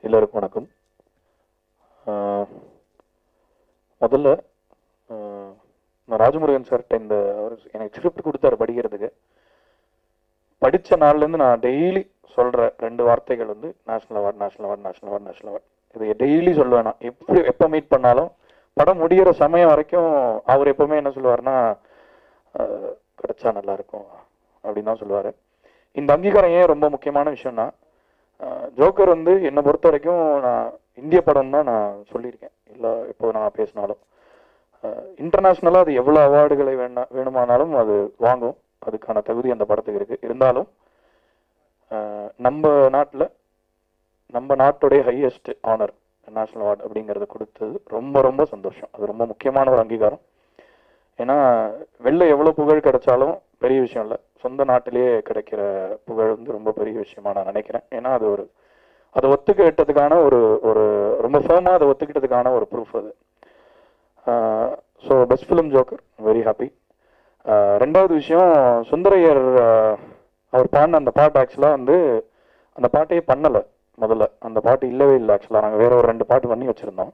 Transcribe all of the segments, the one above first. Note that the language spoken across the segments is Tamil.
எல்லோருக்கும் வணக்கம் ஆஹ் முதல்ல ஆஹ் நான் ராஜமுருகன் சார்கிட்ட இந்த அவர் எனக்கு ஸ்கிரிப்ட் கொடுத்தாரு படிக்கிறதுக்கு படித்த நாள்லேருந்து நான் டெய்லி சொல்கிற ரெண்டு வார்த்தைகள் வந்து national award national award national award national award இது டெய்லி சொல்லுவேன் நான் எப்படி எப்போ மீட் பண்ணாலும் படம் முடியிற சமயம் வரைக்கும் அவர் எப்பவுமே என்ன சொல்லுவாருன்னா ஆஹ் கிடைச்சா நல்லா இருக்கும் அப்படின்னு தான் சொல்லுவார் இந்த அங்கீகாரம் ஏன் ரொம்ப முக்கியமான விஷயம்னா ஆஹ் ஜோக்கர் வந்து என்னை பொறுத்த வரைக்கும் நான் இந்திய படம் தான் நான் சொல்லியிருக்கேன் இல்லை இப்போ நான் பேசினாலும் இன்டர்நேஷ்னலாக அது எவ்வளோ அவார்டுகளை வேணா வேணுமானாலும் அது வாங்கும் அதுக்கான தகுதி அந்த படத்துக்கு இருக்குது இருந்தாலும் ஆஹ் நம்ம நாட்டில் நம்ம நாட்டுடைய ஹையஸ்ட் ஆனர் நேஷனல் அவார்டு அப்படிங்கிறத கொடுத்தது ரொம்ப ரொம்ப சந்தோஷம் அது ரொம்ப முக்கியமான ஒரு அங்கீகாரம் ஏன்னா வெளில எவ்வளோ புகழ் கிடைச்சாலும் பெரிய விஷயம் இல்லை சொந்த நாட்டிலேயே கிடைக்கிற புகழ் வந்து ரொம்ப பெரிய விஷயமா நான் நினைக்கிறேன் ஏன்னா அது ஒரு அதை ஒத்துக்கிட்டதுக்கான ஒரு ஒரு ரொம்ப ஃபேமாக அதை ஒத்துக்கிட்டதுக்கான ஒரு ப்ரூஃப் அது so best film Joker very happy ரெண்டாவது விஷயம் சுந்தரையர் ஆஹ், அவர் பாடின அந்த பாட்டு ஆக்சுவலாக வந்து அந்த பாட்டையே பண்ணலை முதல்ல அந்த பாட்டு இல்லவே இல்லை ஆக்சுவலாக நாங்கள் வேற ஒரு ரெண்டு பாட்டு பண்ணி வச்சுருந்தோம்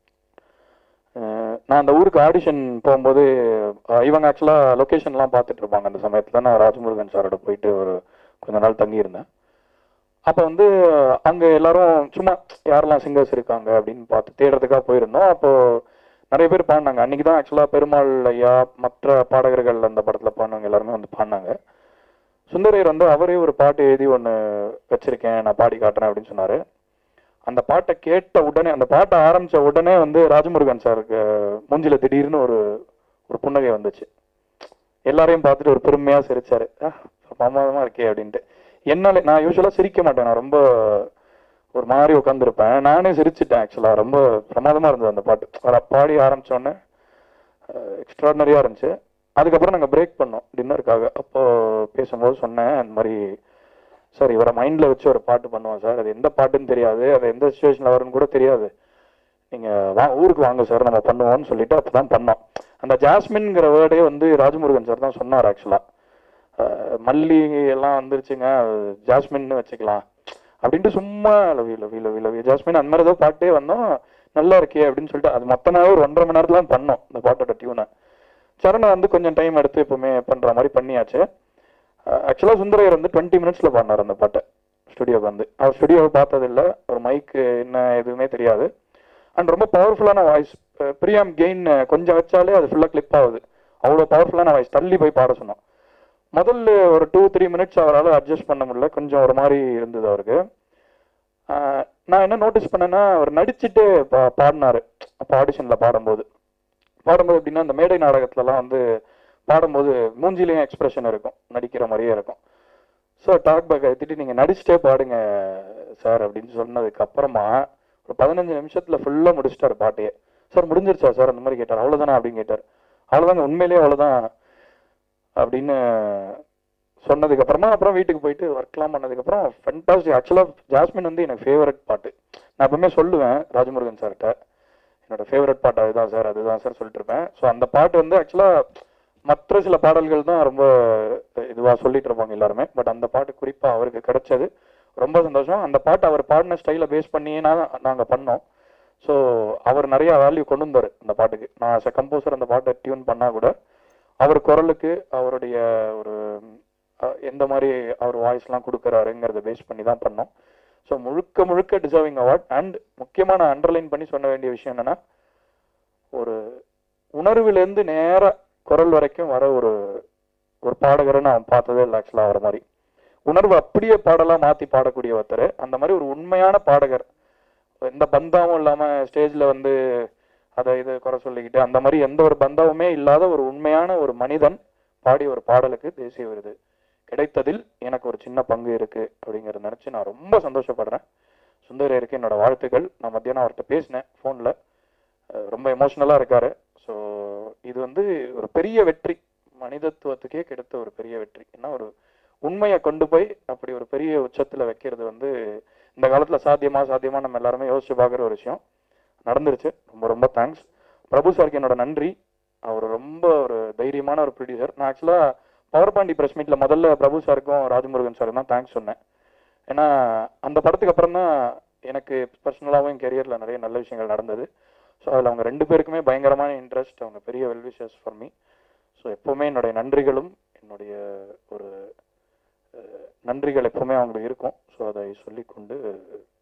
நான் அந்த ஊருக்கு ஆடிஷன் போகும்போது அஹ், இவங்க ஆக்சுவலாக லொக்கேஷன்லாம் பார்த்துட்டு இருப்பாங்க அந்த சமயத்தில் நான் ராஜமுருகன் சாரோட போயிட்டு ஒரு கொஞ்ச நாள் தங்கியிருந்தேன் அப்போ வந்து அங்கே எல்லாரும் சும்மா யாரெல்லாம் சிங்கர்ஸ் இருக்காங்க அப்படின்னு பார்த்து தேடுறதுக்காக போயிருந்தோம் அப்போ நிறைய பேர் பாடினாங்க அன்னைக்கு தான் ஆக்சுவலாக பெருமாள் ஐயா மற்ற பாடகர்கள் அந்த படத்தில் பாடினவங்க எல்லாருமே வந்து பாடினாங்க சுந்தரையர் வந்து அவரே ஒரு பாட்டு எழுதி ஒன்று வச்சிருக்கேன் நான் பாடி காட்டுறேன் அப்படின்னு சொன்னார் அந்த பாட்டை கேட்ட உடனே அந்த பாட்டை ஆரம்பிச்ச உடனே வந்து ராஜமுருகன் சாருக்கு மூஞ்சில திடீர்னு ஒரு ஒரு புன்னகை வந்துச்சு எல்லாரையும் பார்த்துட்டு ஒரு பெருமையா சிரிச்சாரு "ஆஹ், பிரமாதமா இருக்கே அப்படின்ட்டு என்னால நான் யூஸ்வலா சிரிக்க மாட்டேன் நான் ரொம்ப ஒரு மாதிரி உட்காந்துருப்பேன் நானே சிரிச்சிட்டேன் ஆக்சுவலா ரொம்ப பிரமாதமா இருந்தது அந்த பாட்டு அவர் பாடி ஆரம்பிச்ச உடனே எக்ஸ்ட்ராடனரியா இருந்துச்சு அதுக்கப்புறம் நாங்கள் பிரேக் பண்ணோம் டின்னருக்காக அப்போ பேசும்போது சொன்னேன் அந்த மாதிரி சார் இவரை மைண்ட்ல வச்சு ஒரு பாட்டு பண்ணுவோம் சார் அது எந்த பாட்டுன்னு தெரியாது அது எந்த சுச்சுவேஷன்ல வரும்னு கூட தெரியாது நீங்க வா ஊருக்கு வாங்க சார் நம்ம பண்ணுவோம்னு சொல்லிட்டு அப்பதான் பண்ணோம் அந்த ஜாஸ்மின்ங்கிற வேர்டே வந்து ராஜமுருகன் சார் தான் சொன்னார் ஆக்சுவலா மல்லி எல்லாம் வந்துருச்சுங்க ஜாஸ்மின்னு வச்சுக்கலாம் அப்படின்ட்டு சும்மா லவி லவி லவி லவி ஜாஸ்மின் அந்த மாதிரி ஏதோ பாட்டே வந்தோம் நல்லா இருக்கே அப்படின்னு சொல்லிட்டு அது மொத்தமாவே ஒரு ஒன்றரை மணி நேரத்துல தான் பண்ணோம் இந்த பாட்டோட டியூனை சரணை வந்து கொஞ்சம் டைம் எடுத்து எப்பவுமே பண்ற மாதிரி பண்ணியாச்சு ஆக்சுவலாக சுந்தரையர் வந்து டுவெண்ட்டி மினிட்ஸில் பாடினார் அந்த பாட்டை ஸ்டுடியோக்கு வந்து அவர் ஸ்டுடியோவை பார்த்ததில்ல ஒரு மைக்கு என்ன எதுவுமே தெரியாது அண்ட் ரொம்ப பவர்ஃபுல்லான வாய்ஸ் பிரியாம் கெயின் கொஞ்சம் வச்சாலே அது ஃபுல்லாக கிளிப் ஆகுது அவ்வளோ பவர்ஃபுல்லான வாய்ஸ் தள்ளி போய் பாட சொன்னோம் முதல்ல ஒரு டூ த்ரீ மினிட்ஸ் அவரால் அட்ஜஸ்ட் பண்ண முடியல கொஞ்சம் ஒரு மாதிரி இருந்தது அவருக்கு ஆஹ் நான் என்ன நோட்டீஸ் பண்ணேன்னா அவர் நடிச்சுட்டு பா பாடினாரு அப்போ ஆடிஷனில் பாடும்போது பாடும்போது எப்படின்னா அந்த மேடை நாடகத்துலலாம் வந்து பாடும்போது மூஞ்சிலையும் எக்ஸ்பிரஷன் இருக்கும் நடிக்கிற மாதிரியே இருக்கும் ஸோ டாக் பேக் எடுத்துட்டு நீங்கள் நடிச்சுட்டே பாடுங்க சார் அப்படின்னு சொன்னதுக்கு அப்புறமா ஒரு பதினஞ்சு நிமிஷத்தில் ஃபுல்லாக முடிச்சிட்டாரு பாட்டையே சார் முடிஞ்சிருச்சா சார் அந்த மாதிரி கேட்டார் அவ்வளோதானா அப்படின்னு கேட்டார் அவ்வளோதாங்க உண்மையிலேயே அவ்வளோதான் அப்படின்னு சொன்னதுக்கு அப்புறமா அப்புறம் வீட்டுக்கு போயிட்டு ஒர்க்லாம் பண்ணதுக்கப்புறம் ஃபென்டாஸ்டிக் ஆக்சுவலாக ஜாஸ்மின் வந்து எனக்கு ஃபேவரட் பாட்டு நான் எப்பவுமே சொல்லுவேன் ராஜமுருகன் சார்கிட்ட என்னோட ஃபேவரட் பாட்டு அதுதான் சார் அதுதான் சார் சொல்லிட்டு இருப்பேன் ஸோ அந்த பாட்டு வந்து ஆக்சுவலாக மற்ற சில பாடல்கள் தான் ரொம்ப இதுவாக சொல்லிட்டு இருப்பாங்க எல்லாருமே பட் அந்த பாட்டு குறிப்பாக அவருக்கு கிடைச்சது ரொம்ப சந்தோஷம் அந்த பாட்டு அவர் பாடின ஸ்டைலை பேஸ் பண்ணியே நான் நாங்கள் பண்ணோம் ஸோ அவர் நிறைய வேல்யூ கொண்டு வந்தார் அந்த பாட்டுக்கு நான் ஆஸ் அ கம்போசர் அந்த பாட்டை டியூன் பண்ணால் கூட அவர் குரலுக்கு அவருடைய ஒரு அஹ், எந்த மாதிரி அவர் வாய்ஸ்லாம் கொடுக்குறாருங்கிறத பேஸ் பண்ணி தான் பண்ணோம் ஸோ முழுக்க முழுக்க டிசர்விங் அவார்ட் அண்ட் முக்கியமாக நான் அண்டர்லைன் பண்ணி சொன்ன வேண்டிய விஷயம் என்னன்னா ஒரு உணர்விலேருந்து நேர குரல் வரைக்கும் வர ஒரு ஒரு பாடகரை நான் பார்த்ததே இல்லை ஆக்சுவலாக அவரை மாதிரி உணர்வு அப்படியே பாடலாம் மாற்றி பாடக்கூடிய ஒருத்தர் அந்த மாதிரி ஒரு உண்மையான பாடகர் எந்த பந்தாவும் இல்லாமல் ஸ்டேஜில் வந்து அதை இது குறை சொல்லிக்கிட்டு அந்த மாதிரி எந்த ஒரு பந்தாவுமே இல்லாத ஒரு உண்மையான ஒரு மனிதன் பாடிய ஒரு பாடலுக்கு தேசிய விருது கிடைத்ததில் எனக்கு ஒரு சின்ன பங்கு இருக்கு அப்படிங்கறத நினைச்சு நான் ரொம்ப சந்தோஷப்படுறேன் சுந்தரருக்கு என்னோட வாழ்த்துக்கள் நான் மத்தியானம் அவர்கிட்ட பேசினேன் ஃபோனில் ரொம்ப எமோஷ்னலாக இருக்காரு ஸோ இது வந்து ஒரு பெரிய வெற்றி மனிதத்துவத்துக்கே கிடைத்த ஒரு பெரிய வெற்றி ஏன்னா ஒரு உண்மையை கொண்டு போய் அப்படி ஒரு பெரிய உச்சத்தில் வைக்கிறது வந்து இந்த காலத்தில் சாத்தியமா சாத்தியமா நம்ம எல்லாருமே யோசிச்சு பார்க்குற ஒரு விஷயம் நடந்துருச்சு ரொம்ப ரொம்ப தேங்க்ஸ் பிரபு சாருக்கு என்னோட நன்றி அவர் ரொம்ப ஒரு தைரியமான ஒரு ப்ரொடியூசர் நான் ஆக்சுவலாக பவர் பாண்டி ப்ரெஸ் மீட்டில் முதல்ல பிரபு சாருக்கும் ராஜமுருகன் சாருக்கும் தான் தேங்க்ஸ் சொன்னேன் ஏன்னா அந்த படத்துக்கு அப்புறம் தான் எனக்கு பர்சனலாகவும் என் கெரியரில் நிறைய நல்ல விஷயங்கள் நடந்தது ஸோ அதில் அவங்க ரெண்டு பேருக்குமே பயங்கரமான இன்ட்ரெஸ்ட் அவங்க பெரிய வெல்விஷர்ஸ் ஃபார் மீ ஸோ எப்போவுமே என்னுடைய நன்றிகளும் என்னுடைய ஒரு அஹ், நன்றிகள் எப்போவுமே அவங்களுக்கு இருக்கும் ஸோ அதை சொல்லிக்கொண்டு